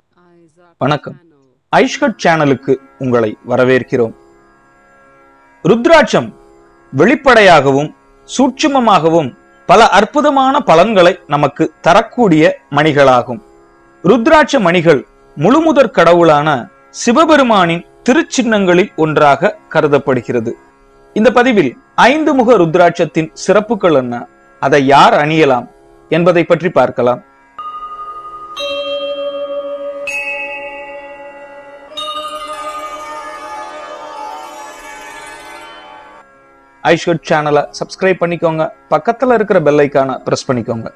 வணக்கம் ஐஷ்கட் சேனலுக்கு உங்களை வரவேற்கிறோம் ருத்ராட்சம் வெளிப்படையாகவும் சூட்சுமமாகவும் பல அற்புதமான பலன்களை நமக்கு தரக்கூடிய மணிகளாகும் ருத்ராட்ச மணிகள் முழுமுதற் கடவுளான சிவபெருமானின் திருச்சின்னங்களில் ஒன்றாக கருதப்படுகிறது இந்த பதிவில் ஐந்து முக ருத்ராட்சத்தின் சிறப்புகள் என்ன அதை யார் அணியலாம் என்பதை பற்றி பார்க்கலாம் ஐஷோட் சேனலை சப்ஸ்கிரைப் பண்ணிக்கோங்க பக்கத்துல இருக்கிற பெல் ஐக்கான பிரஸ் பண்ணிக்கோங்க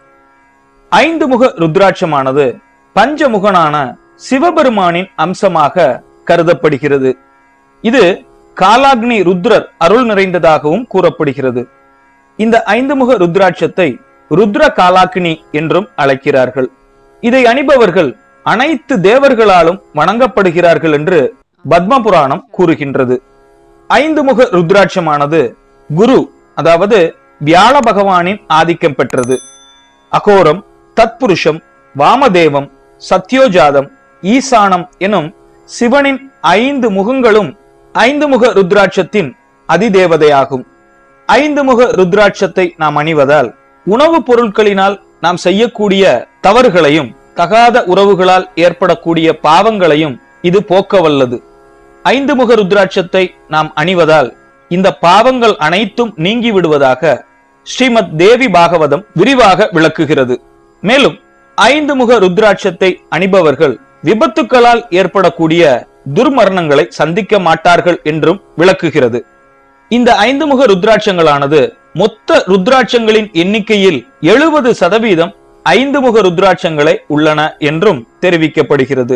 ஐந்து முக ருத்ராட்சமானது பஞ்சமுகனான சிவபெருமானின் அம்சமாக கருதப்படுகிறது இது காலாக்னி ருத்ரர் அருள் நிறைந்ததாகவும் கூறப்படுகிறது இந்த ஐந்து முக ருத்ராட்சத்தை ருத்ர காலாக்னி என்றும் அழைக்கிறார்கள் இதை அணிபவர்கள் அனைத்து தேவர்களாலும் வணங்கப்படுகிறார்கள் என்று பத்ம புராணம் கூறுகின்றது ஐந்து முக ருத்ராட்சமானது குரு அதாவது வியாழ பகவானின் ஆதிக்கம் பெற்றது அகோரம் தத்புருஷம் வாமதேவம் சத்யோஜாதம் ஈசானம் எனும் சிவனின் ஐந்து முகங்களும் ஐந்து முக ருத்ராட்சத்தின் அதிதேவதையாகும் ஐந்து முக ருத்ராட்சத்தை நாம் அணிவதால் உணவுப் பொருட்களினால் நாம் செய்யக்கூடிய தவறுகளையும் தகாத உறவுகளால் ஏற்படக்கூடிய பாவங்களையும் இது போக்க வல்லது ஐந்து முக ருத்ராட்சத்தை நாம் அணிவதால் இந்த பாவங்கள் அனைத்தும் நீங்கி விடுவதாக ஸ்ரீமத் தேவி பாகவதம் விரிவாக விளக்குகிறது மேலும் ஐந்து முக ருத்ராட்சத்தை அணிபவர்கள் விபத்துக்களால் ஏற்படக்கூடிய துர்மரணங்களை சந்திக்க மாட்டார்கள் என்றும் விளக்குகிறது இந்த ஐந்து முக ருத்ராட்சங்களானது மொத்த ருத்ராட்சங்களின் எண்ணிக்கையில் எழுபது சதவீதம் ஐந்து முக ருத்ராட்சங்களே உள்ளன என்றும் தெரிவிக்கப்படுகிறது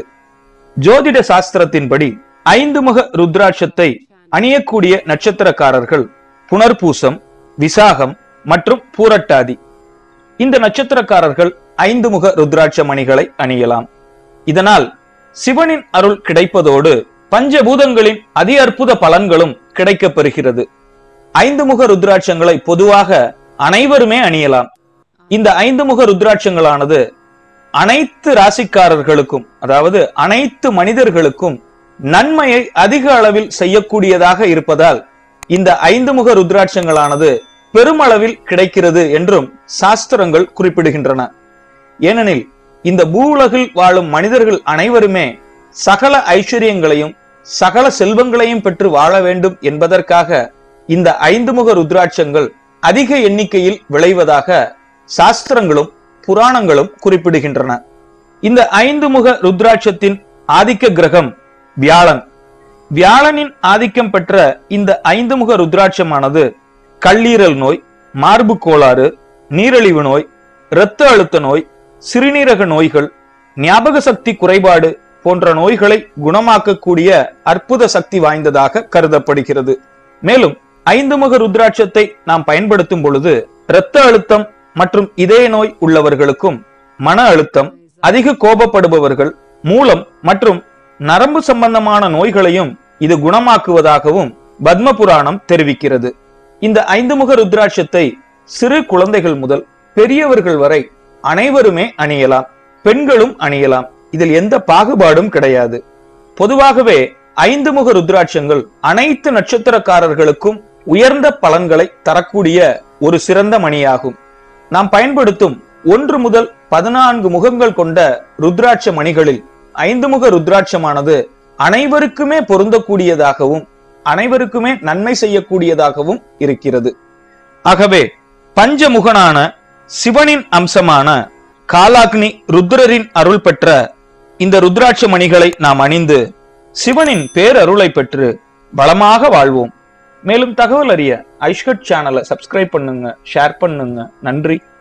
ஜோதிட சாஸ்திரத்தின்படி ஐந்து முக ருத்ராட்சத்தை அணியக்கூடிய நட்சத்திரக்காரர்கள் புனர்பூசம் விசாகம் மற்றும் பூரட்டாதி இந்த நட்சத்திரக்காரர்கள் ஐந்து முக ருத்ராட்ச மணிகளை அணியலாம் இதனால் சிவனின் அருள் கிடைப்பதோடு பஞ்சபூதங்களின் அதி அற்புத பலன்களும் கிடைக்கப் பெறுகிறது ஐந்து முக ருத்ராட்சங்களை பொதுவாக அனைவருமே அணியலாம் இந்த ஐந்து முக ருத்ராட்சங்களானது அனைத்து ராசிக்காரர்களுக்கும் அதாவது அனைத்து மனிதர்களுக்கும் நன்மையை அதிக அளவில் செய்யக்கூடியதாக இருப்பதால் இந்த ஐந்து முக ருத்ராட்சங்களானது பெருமளவில் கிடைக்கிறது என்றும் சாஸ்திரங்கள் குறிப்பிடுகின்றன ஏனெனில் இந்த பூவுலகில் வாழும் மனிதர்கள் அனைவருமே சகல ஐஸ்வர்யங்களையும் சகல செல்வங்களையும் பெற்று வாழ வேண்டும் என்பதற்காக இந்த ஐந்து முக ருத்ராட்சங்கள் அதிக எண்ணிக்கையில் விளைவதாக சாஸ்திரங்களும் புராணங்களும் குறிப்பிடுகின்றன இந்த ஐந்து முக ருத்ராட்சத்தின் ஆதிக்க கிரகம் வியாழன் வியாழனின் ஆதிக்கம் பெற்ற இந்த ஐந்து முக ருத்ராட்சமானது கல்லீரல் நோய் மார்பு கோளாறு நீரிழிவு நோய் இரத்த அழுத்த நோய் சிறுநீரக நோய்கள் ஞாபக சக்தி குறைபாடு போன்ற நோய்களை குணமாக்கக்கூடிய அற்புத சக்தி வாய்ந்ததாக கருதப்படுகிறது மேலும் ஐந்து முக ருத்ராட்சத்தை நாம் பயன்படுத்தும் பொழுது இரத்த அழுத்தம் மற்றும் இதய நோய் உள்ளவர்களுக்கும் மன அழுத்தம் அதிக கோபப்படுபவர்கள் மூலம் மற்றும் நரம்பு சம்பந்தமான நோய்களையும் இது குணமாக்குவதாகவும் பத்ம புராணம் தெரிவிக்கிறது இந்த ஐந்து முக ருத்ராட்சத்தை சிறு குழந்தைகள் முதல் பெரியவர்கள் வரை அனைவருமே அணியலாம் பெண்களும் அணியலாம் இதில் எந்த பாகுபாடும் கிடையாது பொதுவாகவே ஐந்து முக ருத்ராட்சங்கள் அனைத்து நட்சத்திரக்காரர்களுக்கும் உயர்ந்த பலன்களை தரக்கூடிய ஒரு சிறந்த மணியாகும் நாம் பயன்படுத்தும் ஒன்று முதல் பதினான்கு முகங்கள் கொண்ட ருத்ராட்ச மணிகளில் ஐந்து முக ருத்ராட்சமானது அனைவருக்குமே பொருந்தக்கூடியதாகவும் அனைவருக்குமே நன்மை செய்யக்கூடியதாகவும் இருக்கிறது ஆகவே பஞ்சமுகனான சிவனின் அம்சமான காலாக்னி ருத்ரரின் அருள் பெற்ற இந்த ருத்ராட்ச மணிகளை நாம் அணிந்து சிவனின் பேரருளை பெற்று பலமாக வாழ்வோம் மேலும் தகவல் அறிய ஐஷ்கட் சேனலை சப்ஸ்கிரைப் பண்ணுங்க ஷேர் பண்ணுங்க நன்றி